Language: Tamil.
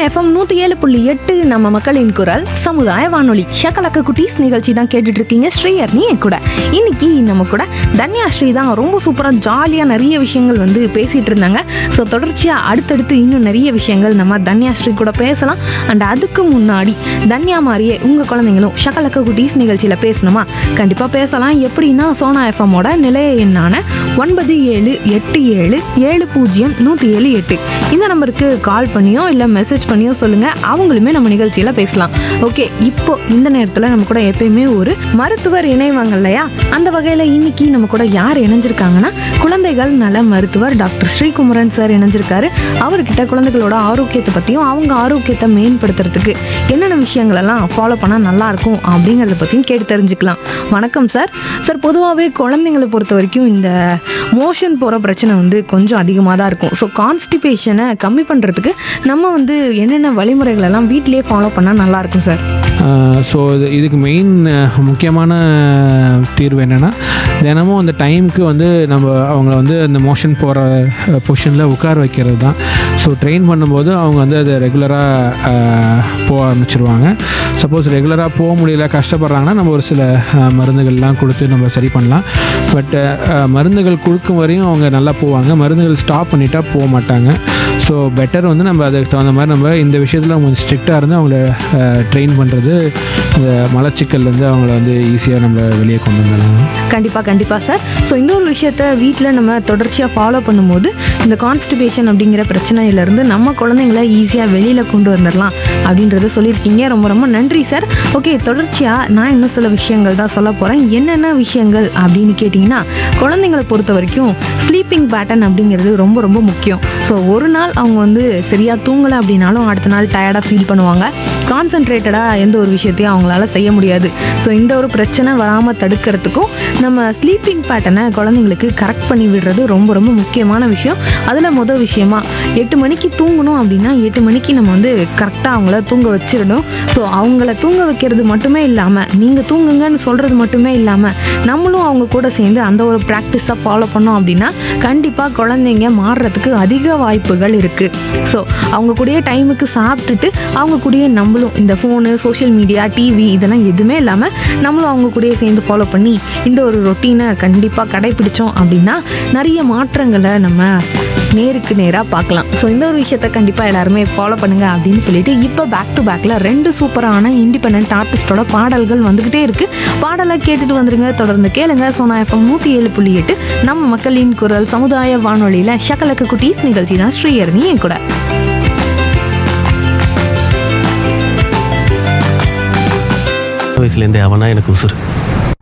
எஃப்எம் நூத்தி ஏழு புள்ளி எட்டு நம்ம மக்களின் குரல் சமுதாய வானொலி ஷக்கலக்க குட்டீஸ் நிகழ்ச்சி தான் கேட்டுட்டு இருக்கீங்க ஸ்ரீயர் நீ என் கூட இன்னைக்கு நம்ம கூட தன்யா ஸ்ரீ தான் ரொம்ப சூப்பரா ஜாலியா நிறைய விஷயங்கள் வந்து பேசிட்டு இருந்தாங்க ஸோ தொடர்ச்சியா அடுத்தடுத்து இன்னும் நிறைய விஷயங்கள் நம்ம தன்யா ஸ்ரீ கூட பேசலாம் அண்ட் அதுக்கு முன்னாடி தன்யா மாதிரியே உங்க குழந்தைங்களும் ஷக்கலக்க குட்டீஸ் நிகழ்ச்சியில பேசணுமா கண்டிப்பா பேசலாம் எப்படின்னா சோனா எஃப்எம்மோட நிலைய எண்ணான ஒன்பது ஏழு எட்டு ஏழு ஏழு பூஜ்ஜியம் நூற்றி ஏழு எட்டு இந்த நம்பருக்கு கால் பண்ணியோ இல்லை மெசேஜ் பண்ணியோ சொல்லுங்கள் அவங்களுமே நம்ம நிகழ்ச்சியில் பேசலாம் ஓகே இப்போ இந்த நேரத்தில் நம்ம கூட எப்பயுமே ஒரு மருத்துவர் இணைவாங்க இல்லையா அந்த வகையில் இன்னைக்கு நம்ம கூட யார் இணைஞ்சிருக்காங்கன்னா குழந்தைகள் நல மருத்துவர் டாக்டர் ஸ்ரீகுமரன் சார் இணைஞ்சிருக்காரு அவர்கிட்ட குழந்தைகளோட ஆரோக்கியத்தை பற்றியும் அவங்க ஆரோக்கியத்தை மேம்படுத்துறதுக்கு என்னென்ன விஷயங்களெல்லாம் ஃபாலோ பண்ணால் நல்லா இருக்கும் அப்படிங்கிறத பற்றியும் கேட்டு தெரிஞ்சுக்கலாம் வணக்கம் சார் சார் பொதுவாகவே குழந்தைங்களை பொறுத்த வரைக்கும் இந்த மோஷன் போகிற பிரச்சனை வந்து கொஞ்சம் அதிகமாக தான் இருக்கும் ஸோ கான்ஸ்டிபேஷனை கம்மி பண்ணுறதுக்கு நம்ம வந்து என்னென்ன வழிமுறைகள் எல்லாம் வீட்டிலேயே ஃபாலோ பண்ணால் நல்லாயிருக்கும் சார் ஸோ இது இதுக்கு மெயின் முக்கியமான தீர்வு என்னென்னா தினமும் அந்த டைமுக்கு வந்து நம்ம அவங்கள வந்து அந்த மோஷன் போகிற பொசிஷனில் உட்கார வைக்கிறது தான் ஸோ ட்ரெயின் பண்ணும்போது அவங்க வந்து அதை ரெகுலராக போக ஆரம்பிச்சிருவாங்க சப்போஸ் ரெகுலராக போக முடியல கஷ்டப்படுறாங்கன்னா நம்ம ஒரு சில அஹ், மருந்துகள்லாம் கொடுத்து நம்ம சரி பண்ணலாம் பட் மருந்துகள் கொடுக்கும் வரையும் அவங்க நல்லா போவாங்க மருந்துகள் ஸ்டாப் பண்ணிட்டா போக மாட்டாங்க ஸோ பெட்டர் வந்து நம்ம அதுக்கு தகுந்த மாதிரி நம்ம இந்த விஷயத்தில் கொஞ்சம் ஸ்ட்ரிக்டாக இருந்து அவங்கள ட்ரெயின் பண்ணுறது இந்த மலச்சிக்கல்லேருந்து அவங்கள வந்து ஈஸியாக நம்ம வெளியே கொண்டு வந்துடலாம் கண்டிப்பாக கண்டிப்பாக சார் ஸோ இந்த ஒரு விஷயத்த வீட்டில் நம்ம தொடர்ச்சியாக ஃபாலோ பண்ணும்போது இந்த கான்ஸ்டிபேஷன் அப்படிங்கிற பிரச்சனையிலேருந்து நம்ம குழந்தைங்கள ஈஸியாக வெளியில் கொண்டு வந்துடலாம் அப்படின்றத சொல்லியிருக்கீங்க ரொம்ப ரொம்ப நன்றி சார் ஓகே தொடர்ச்சியாக நான் இன்னும் சில விஷயங்கள் தான் சொல்ல போகிறேன் என்னென்ன விஷயங்கள் அப்படின்னு கேட்டிங்கன்னா குழந்தைங்களை பொறுத்த வரைக்கும் ஸ்லீப்பிங் பேட்டர்ன் அப்படிங்கிறது ரொம்ப ரொம்ப முக்கியம் ஸோ ஒரு நாள் அவங்க வந்து சரியாக தூங்கலை அப்படின்னாலும் அடுத்த நாள் டயர்டாக ஃபீல் பண்ணுவாங்க கான்சென்ட்ரேட்டடாக எந்த ஒரு விஷயத்தையும் அவங்களால செய்ய முடியாது ஸோ இந்த ஒரு பிரச்சனை வராமல் தடுக்கிறதுக்கும் நம்ம ஸ்லீப்பிங் பேட்டர்னை குழந்தைங்களுக்கு கரெக்ட் பண்ணி விடுறது ரொம்ப ரொம்ப முக்கியமான விஷயம் அதில் முதல் விஷயமா எட்டு மணிக்கு தூங்கணும் அப்படின்னா எட்டு மணிக்கு நம்ம வந்து கரெக்டாக அவங்கள தூங்க வச்சிடணும் ஸோ அவங்கள தூங்க வைக்கிறது மட்டுமே இல்லாமல் நீங்கள் தூங்குங்கன்னு சொல்கிறது மட்டுமே இல்லாமல் நம்மளும் அவங்க கூட சேர்ந்து அந்த ஒரு ப்ராக்டிஸை ஃபாலோ பண்ணோம் அப்படின்னா கண்டிப்பாக குழந்தைங்க மாறுறதுக்கு அதிக வாய்ப்புகள் இருக்குது ஸோ அவங்க கூடயே டைமுக்கு சாப்பிட்டுட்டு அவங்க கூடயே நம்மளும் இந்த ஃபோனு சோஷியல் மீடியா டிவி இதெல்லாம் எதுவுமே இல்லாமல் நம்மளும் அவங்க கூடயே சேர்ந்து ஃபாலோ பண்ணி இந்த ஒரு ரொட்டீனை கண்டிப்பாக கடைபிடிச்சோம் அப்படின்னா நிறைய மாற்றங்களை நம்ம நேருக்கு நேராக பார்க்கலாம் ஸோ இந்த ஒரு விஷயத்த கண்டிப்பாக எல்லாருமே ஃபாலோ பண்ணுங்க அப்படின்னு சொல்லிட்டு இப்போ பேக் டு பேக்கில் ரெண்டு சூப்பரான இண்டிபெண்ட் ஆர்டிஸ்டோட பாடல்கள் வந்துக்கிட்டே இருக்கு பாடலை கேட்டுட்டு வந்துருங்க தொடர்ந்து கேளுங்க சோனா எஃப்எம் நூற்றி ஏழு புள்ளி எட்டு நம்ம மக்களின் குரல் சமுதாய வானொலியில் ஷக்கலக்கு குட்டீஸ் நிகழ்ச்சி தான் ஸ்ரீயர்னி என் கூட வயசுலேருந்தே அவனா எனக்கு உசுறு